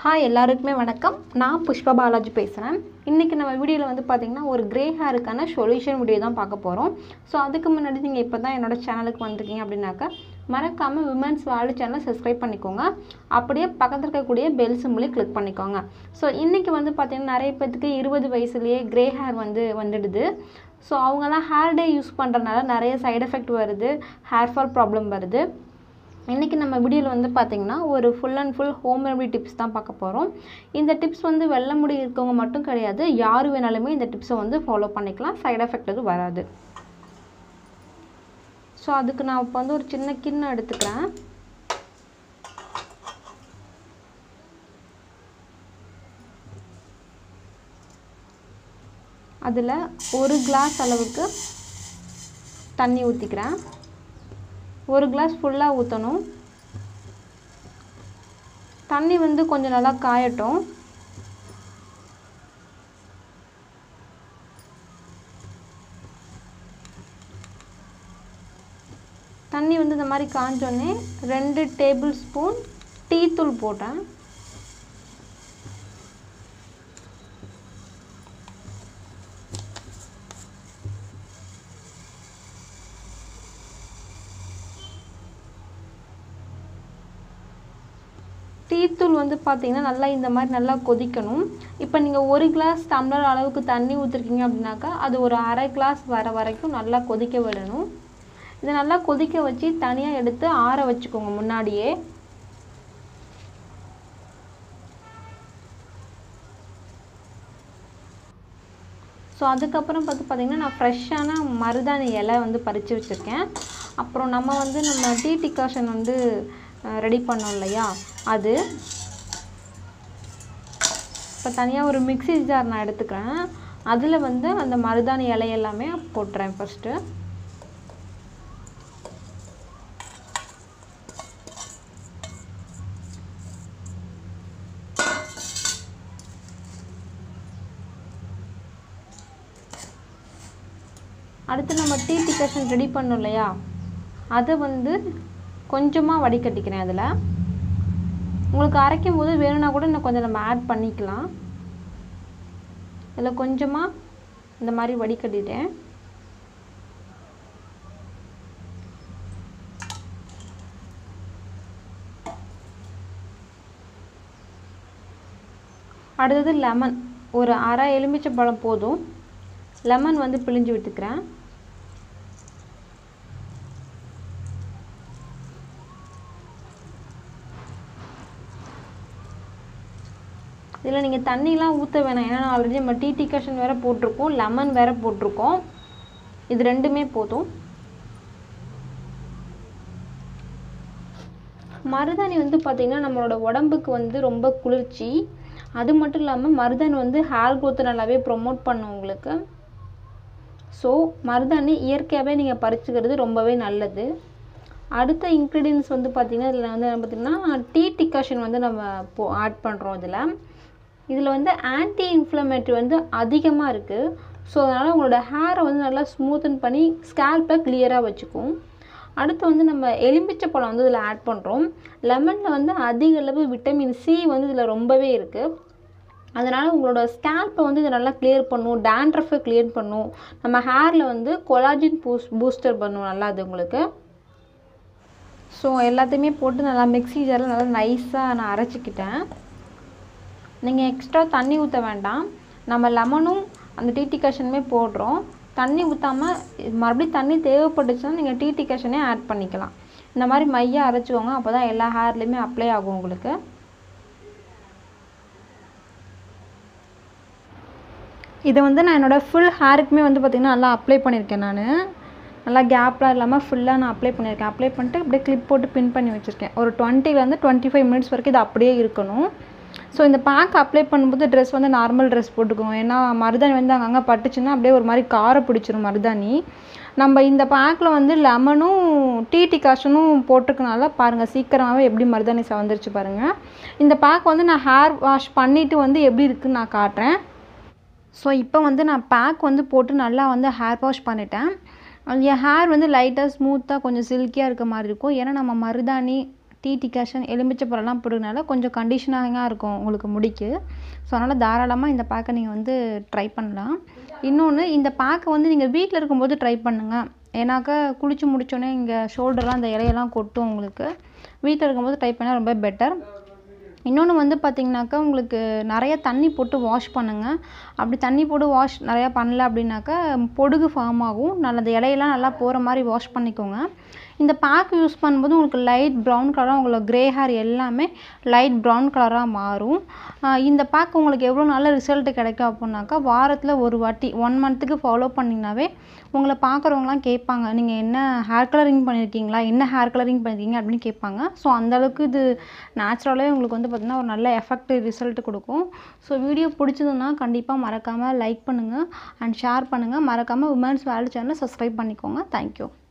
hi எல்லாருக்குமே வணக்கம் நான் புஷ்பா பாலாஜி பேசுகிறேன் இன்றைக்கி நம்ம வீடியோவில் வந்து பார்த்திங்கன்னா ஒரு கிரே ஹேருக்கான சொல்யூஷன் வீடியோ தான் பார்க்க போகிறோம் ஸோ அதுக்கு முன்னாடி நீங்கள் இப்போ தான் என்னோட சேனலுக்கு வந்திருக்கீங்க அப்படின்னாக்கா மறக்காமல் விமன்ஸ் வேர்ல்டு சேனலை சப்ஸ்கிரைப் பண்ணிக்கோங்க அப்படியே பக்கத்தில் இருக்கக்கூடிய பெல் சிம்பிளையும் கிளிக் பண்ணிக்கோங்க ஸோ இன்றைக்கி வந்து பார்த்திங்கன்னா நிறைய பேர்த்துக்கு இருபது வயசுலேயே கிரே ஹேர் வந்து வந்துடுது ஸோ அவங்கெல்லாம் ஹேர் டே யூஸ் பண்ணுறதுனால நிறைய சைடு எஃபெக்ட் வருது ஹேர் ஃபால் ப்ராப்ளம் வருது இன்றைக்கி நம்ம வீடியோவில் வந்து பார்த்திங்கன்னா ஒரு full and full home remedy tips தான் பார்க்க போகிறோம் இந்த டிப்ஸ் வந்து வெள்ளை முடி இருக்கவங்க மட்டும் கிடையாது யார் வேணாலுமே இந்த டிப்ஸை வந்து ஃபாலோ பண்ணிக்கலாம் சைடு எஃபெக்ட் எதுவும் வராது ஸோ அதுக்கு நான் இப்போ வந்து ஒரு சின்ன கிண்ணம் எடுத்துக்கிறேன் அதில் ஒரு கிளாஸ் அளவுக்கு தண்ணி ஊற்றிக்கிறேன் ஒரு கிளாஸ் ஃபுல்லாக ஊற்றணும் தண்ணி வந்து கொஞ்சம் நல்லா காயட்டும் தண்ணி வந்து இந்த மாதிரி காஞ்சோடனே ரெண்டு டேபிள் ஸ்பூன் டீ தூள் போட்டேன் டீத்தூள் வந்து பார்த்தீங்கன்னா நல்லா இந்த மாதிரி நல்லா கொதிக்கணும் இப்போ நீங்கள் ஒரு கிளாஸ் டம்ளர் அளவுக்கு தண்ணி ஊற்றிருக்கீங்க அப்படின்னாக்கா அது ஒரு அரை கிளாஸ் வர வரைக்கும் நல்லா கொதிக்க விடணும் இதை நல்லா கொதிக்க வச்சு தனியாக எடுத்து ஆற வச்சுக்கோங்க முன்னாடியே ஸோ அதுக்கப்புறம் பார்த்து பார்த்திங்கன்னா நான் ஃப்ரெஷ்ஷான மருதாணி இலை வந்து பறித்து வச்சுருக்கேன் அப்புறம் நம்ம வந்து நம்ம டீ டிகாஷன் வந்து ரெடி பண்ணோம் இல்லையா அது இப்போ தனியாக ஒரு மிக்சி ஜார் நான் எடுத்துக்கிறேன் அதில் வந்து அந்த மருதாணி இலை எல்லாமே போட்டுறேன் ஃபஸ்ட்டு அடுத்து நம்ம டீ டிகாஷன் ரெடி பண்ணோம் இல்லையா அதை வந்து கொஞ்சமாக வடிகட்டிக்கிறேன் அதில் உங்களுக்கு அரைக்கும் போது வேணும்னா கூட இன்னும் கொஞ்சம் நம்ம ஆட் பண்ணிக்கலாம் இதில் கொஞ்சமாக இந்த மாதிரி வடிகட்டிட்டேன் அடுத்தது லெமன் ஒரு அரை எலுமிச்சை பழம் போதும் லெமன் வந்து பிழிஞ்சு விட்டுக்கிறேன் இதில் நீங்கள் தண்ணிலாம் ஊற்ற வேணாம் ஏன்னா ஆல்ரெடி நம்ம டீ டிகாஷன் வேறு போட்டிருக்கோம் லெமன் வேறு போட்டிருக்கோம் இது ரெண்டுமே போதும் மருதாணி வந்து பார்த்திங்கன்னா நம்மளோட உடம்புக்கு வந்து ரொம்ப குளிர்ச்சி அது மட்டும் இல்லாமல் மருதாணி வந்து ஹேர் க்ரோத்தை நல்லாவே ப்ரொமோட் பண்ணும் உங்களுக்கு ஸோ மருதாணி இயற்கையாகவே நீங்கள் பறிச்சுக்கிறது ரொம்பவே நல்லது அடுத்த இன்க்ரீடியன்ஸ் வந்து பார்த்திங்கன்னா இதில் வந்து பார்த்திங்கன்னா டீ டிகாஷன் வந்து நம்ம போ ஆட் பண்ணுறோம் இதில் இதில் வந்து ஆன்டி இன்ஃப்ளமேட்டரி வந்து அதிகமாக இருக்குது ஸோ அதனால் உங்களோட ஹேரை வந்து நல்லா ஸ்மூத்தன் பண்ணி ஸ்கேல்ப்பை கிளியராக வச்சுக்கும் அடுத்து வந்து நம்ம எலும்பிச்சை பழம் வந்து இதில் ஆட் பண்ணுறோம் லெமனில் வந்து அதிக அளவு விட்டமின் சி வந்து இதில் ரொம்பவே இருக்குது அதனால் உங்களோட ஸ்கேல்ப்பை வந்து இதை நல்லா கிளியர் பண்ணும் டேண்ட்ரஃபை கிளியர் பண்ணும் நம்ம ஹேரில் வந்து கொலாஜின் பூஸ் பூஸ்டர் பண்ணும் நல்லா அது உங்களுக்கு ஸோ எல்லாத்தையுமே போட்டு நல்லா மிக்ஸி ஜாரில் நல்லா நைஸாக நான் அரைச்சிக்கிட்டேன் நீங்கள் எக்ஸ்ட்ரா தண்ணி ஊற்ற வேண்டாம் நம்ம லெமனும் அந்த டீ டிகாஷனுமே போடுறோம் தண்ணி ஊற்றாமல் மறுபடியும் தண்ணி தேவைப்பட்டுச்சுன்னா நீங்கள் டீ டிகாஷனே ஆட் பண்ணிக்கலாம் இந்த மாதிரி மையாக அரைச்சிக்கோங்க அப்போ தான் எல்லா ஹேர்லேயுமே அப்ளை ஆகும் உங்களுக்கு இதை வந்து நான் என்னோடய ஃபுல் ஹேருக்குமே வந்து பார்த்திங்கன்னா நல்லா அப்ளை பண்ணியிருக்கேன் நான் நல்லா கேப்லாம் இல்லாமல் ஃபுல்லாக நான் அப்ளை பண்ணியிருக்கேன் அப்ளை பண்ணிட்டு அப்படியே கிளிப் போட்டு பின் பண்ணி வச்சுருக்கேன் ஒரு டுவெண்ட்டிலேருந்து டுவெண்ட்டி ஃபைவ் மினிட்ஸ் வரைக்கும் இது அப்படியே இருக்கணும் ஸோ இந்த பேக் அப்ளை பண்ணும்போது ட்ரெஸ் வந்து நார்மல் ட்ரெஸ் போட்டுக்கோங்க ஏன்னா மருதாணி வந்து அங்கங்கே பட்டுச்சுன்னா அப்படியே ஒரு மாதிரி காரை பிடிச்சிரும் மருதாணி நம்ம இந்த பேக்கில் வந்து லெமனும் டீ டிகாஷனும் போட்டிருக்கனால பாருங்கள் சீக்கிரமாகவே எப்படி மருதாணி சவந்துருச்சு பாருங்கள் இந்த பேக் வந்து நான் ஹேர் வாஷ் பண்ணிவிட்டு வந்து எப்படி இருக்குன்னு நான் காட்டுறேன் ஸோ இப்போ வந்து நான் பேக் வந்து போட்டு நல்லா வந்து ஹேர் வாஷ் பண்ணிட்டேன் என் ஹேர் வந்து லைட்டாக ஸ்மூத்தாக கொஞ்சம் சில்கியாக இருக்க மாதிரி இருக்கும் ஏன்னா நம்ம மருதாணி டீ டீ டிகாஷன் எலுமிச்சப்பழம்லாம் போடுறதுனால கொஞ்சம் கண்டிஷனிங்காக இருக்கும் உங்களுக்கு முடிக்கு ஸோ அதனால் தாராளமாக இந்த பேக்கை நீங்கள் வந்து ட்ரை பண்ணலாம் இன்னொன்று இந்த பேக்கை வந்து நீங்கள் வீட்டில் இருக்கும்போது ட்ரை பண்ணுங்கள் ஏன்னாக்கா குளிச்சு முடிச்சோடனே இங்கே ஷோல்டர்லாம் அந்த இலையெல்லாம் கொட்டும் உங்களுக்கு வீட்டில் இருக்கும்போது ட்ரை பண்ணால் ரொம்ப பெட்டர் இன்னொன்று வந்து பார்த்திங்கனாக்கா உங்களுக்கு நிறைய தண்ணி போட்டு வாஷ் பண்ணுங்கள் அப்படி தண்ணி போட்டு வாஷ் நிறையா பண்ணல அப்படின்னாக்கா பொடுகு ஃபார்ம் ஆகும் நல்ல அந்த இலையெல்லாம் நல்லா போகிற மாதிரி வாஷ் பண்ணிக்கோங்க இந்த பேக் யூஸ் பண்ணும்போது உங்களுக்கு லைட் ப்ரௌன் கலராக உங்களுக்கு க்ரே ஹேர் எல்லாமே லைட் ப்ரௌன் கலராக மாறும் ஆஹ் இந்த பேக் உங்களுக்கு எவ்வளோ நல்ல ரிசல்ட் கிடைக்கும் அப்படின்னாக்கா வாரத்தில் ஒரு வாட்டி ஒன் மந்த்துக்கு ஃபாலோ பண்ணிங்கனாவே உங்களை பார்க்குறவங்களாம் கேட்பாங்க நீங்கள் என்ன ஹேர் கலரிங் பண்ணியிருக்கீங்களா என்ன ஹேர் கலரிங் பண்ணியிருக்கீங்க அப்படின்னு கேட்பாங்க ஸோ அந்தளவுக்கு இது நேச்சுரலாகவே உங்களுக்கு வந்து பார்த்திங்கன்னா ஒரு நல்ல எஃபெக்ட் ரிசல்ட் கொடுக்கும் ஸோ வீடியோ பிடிச்சதுன்னா கண்டிப்பாக மறக்காமல் லைக் பண்ணுங்கள் அண்ட் ஷேர் பண்ணுங்கள் மறக்காமல் உமன்ஸ் வேல்யூ சேனலை சப்ஸ்கிரைப் பண்ணிக்கோங்க தேங்க்யூ